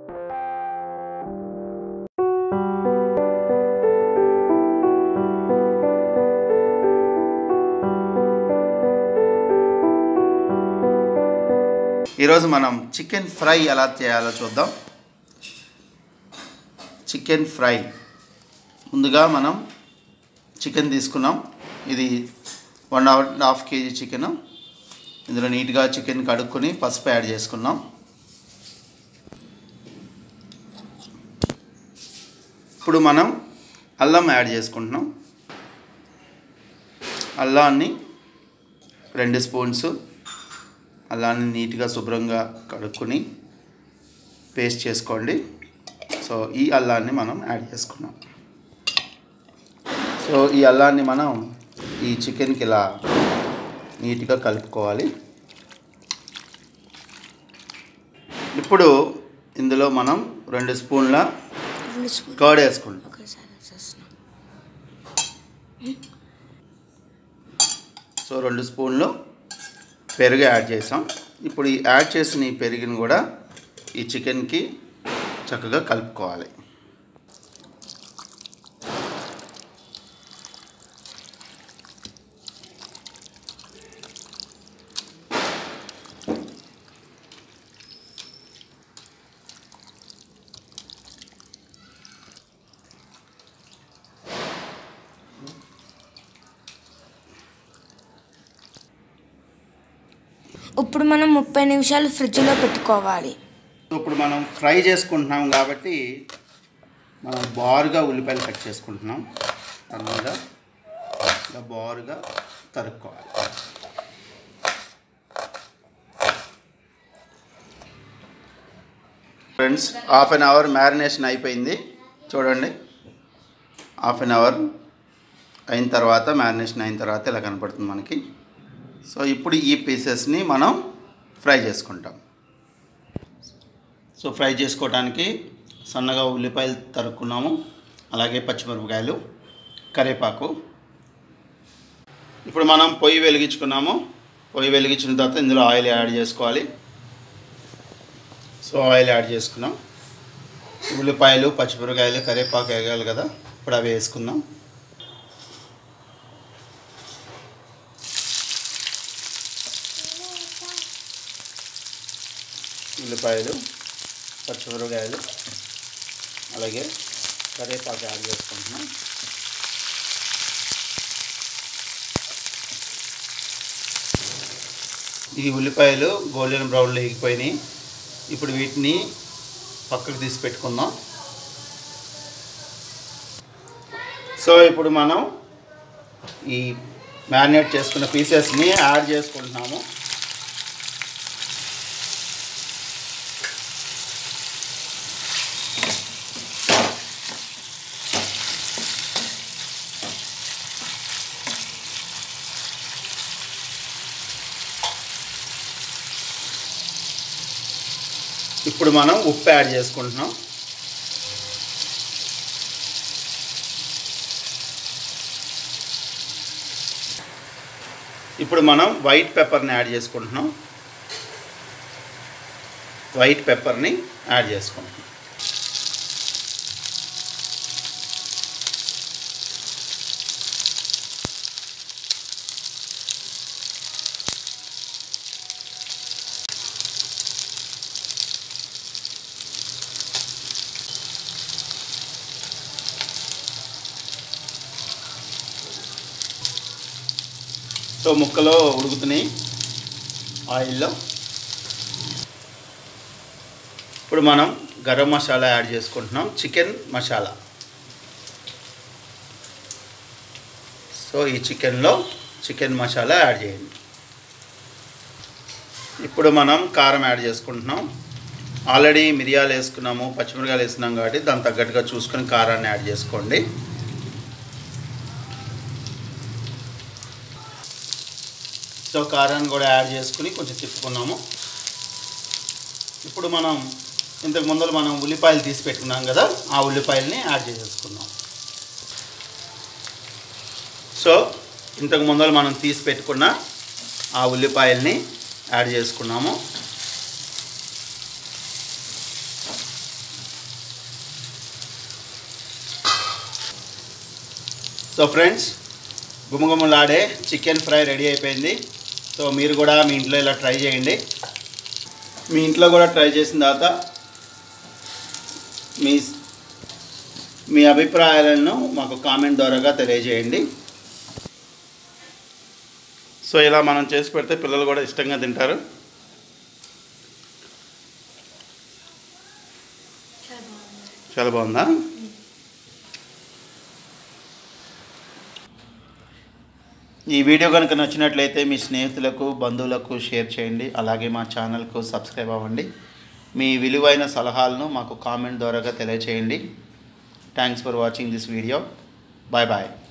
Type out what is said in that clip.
ఈరోజు మనం chicken fry ఎలా చేయాలో చూద్దాం చికెన్ ఫ్రై ముందుగా మనం చికెన్ తీసుకున్నాం ఇది one and half KG chicken ఇందులో నీట్గా చికెన్ కడుక్కొని పసుపు యాడ్ చేసుకున్నాం ఇప్పుడు మనం అల్లం యాడ్ చేసుకుంటున్నాం అల్లాన్ని రెండు స్పూన్స్ అల్లాన్ని నీట్గా శుభ్రంగా కడుక్కొని పేస్ట్ చేసుకోండి సో ఈ అల్లాన్ని మనం యాడ్ చేసుకున్నాం సో ఈ అల్లాన్ని మనం ఈ చికెన్కి ఇలా నీట్గా కలుపుకోవాలి ఇప్పుడు ఇందులో మనం రెండు స్పూన్ల రెండు స్పూన్ కర్డ్ వేసుకుంటాం ఒకసారి వేసేస్తున్నా సో రెండు స్పూన్లు పెరుగు యాడ్ చేసాం ఇప్పుడు ఈ యాడ్ చేసిన ఈ పెరుగుని కూడా ఈ చికెన్కి చక్కగా కలుపుకోవాలి ఇప్పుడు మనం ముప్పై నిమిషాలు ఫ్రిడ్జ్లో పెట్టుకోవాలి ఇప్పుడు మనం ఫ్రై చేసుకుంటున్నాం కాబట్టి మనం బారుగా ఉల్లిపాయలు కట్ చేసుకుంటున్నాం దాని మీద ఇలా బారుగా తరుక్కోవాలి friends half an hour marination అయిపోయింది చూడండి హాఫ్ అన్ అవర్ అయిన తర్వాత మ్యారినేషన్ అయిన తర్వాత ఇలా కనపడుతుంది మనకి సో ఇప్పుడు ఈ పీసెస్ని మనం ఫ్రై చేసుకుంటాం సో ఫ్రై చేసుకోవడానికి సన్నగా ఉల్లిపాయలు తరుక్కున్నాము అలాగే పచ్చిమిరపకాయలు కరివేపాకు ఇప్పుడు మనం పొయ్యి వెలిగించుకున్నాము పొయ్యి వెలిగించిన తర్వాత ఇందులో ఆయిల్ యాడ్ చేసుకోవాలి సో ఆయిల్ యాడ్ చేసుకున్నాం ఉల్లిపాయలు పచ్చిమిరపకాయలు కరివేపాకు వేగాలి కదా ఇప్పుడు అవి వేసుకుందాం ఉల్లిపాయలు పచ్చిమిరపకాయలు అలాగే కరివేపాకు యాడ్ చేసుకుంటున్నాం ఈ ఉల్లిపాయలు గోల్డెన్ బ్రౌన్లో ఎగిపోయినాయి ఇప్పుడు వీటిని పక్కకు తీసి పెట్టుకుందాం సో ఇప్పుడు మనం ఈ మ్యారినేట్ చేసుకున్న పీసెస్ని యాడ్ చేసుకుంటున్నాము ఇప్పుడు మనం ఉప్పు యాడ్ చేసుకుంటున్నాం ఇప్పుడు మనం వైట్ పెప్పర్ని యాడ్ చేసుకుంటున్నాం వైట్ పెప్పర్ని యాడ్ చేసుకుంటున్నాం సో ముక్కలు ఉడుకుతున్నాయి ఆయిల్లో ఇప్పుడు మనం గరం మసాలా యాడ్ చేసుకుంటున్నాం చికెన్ మసాలా సో ఈ చికెన్లో చికెన్ మసాలా యాడ్ చేయండి ఇప్పుడు మనం కారం యాడ్ చేసుకుంటున్నాం ఆల్రెడీ మిరియాలు వేసుకున్నాము పచ్చిమిరకాయలు వేసుకున్నాం కాబట్టి దాని తగ్గట్టుగా చూసుకొని కారాన్ని యాడ్ చేసుకోండి సో కారాన్ని కూడా యాడ్ చేసుకుని కొంచెం తిప్పుకున్నాము ఇప్పుడు మనం ఇంతకు ముందర మనం ఉల్లిపాయలు తీసి పెట్టుకున్నాం కదా ఆ ఉల్లిపాయలని యాడ్ చేసేసుకుందాం సో ఇంతకు ముందర మనం తీసి పెట్టుకున్న ఆ ఉల్లిపాయల్ని యాడ్ చేసుకున్నాము సో ఫ్రెండ్స్ గుమగుమలాడే చికెన్ ఫ్రై రెడీ అయిపోయింది సో మీరు కూడా మీ ఇంట్లో ఇలా ట్రై చేయండి మీ ఇంట్లో కూడా ట్రై చేసిన తర్వాత మీ మీ అభిప్రాయాలను మాకు కామెంట్ ద్వారాగా తెలియజేయండి సో ఇలా మనం చేసి పెడితే పిల్లలు కూడా ఇష్టంగా తింటారు చాలా బాగుందా ఈ వీడియో కనుక నచ్చినట్లయితే మీ స్నేహితులకు బంధువులకు షేర్ చేయండి అలాగే మా ఛానల్కు సబ్స్క్రైబ్ అవ్వండి మీ విలువైన సలహాలను మాకు కామెంట్ ద్వారాగా తెలియచేయండి thanks for watching this video bye bye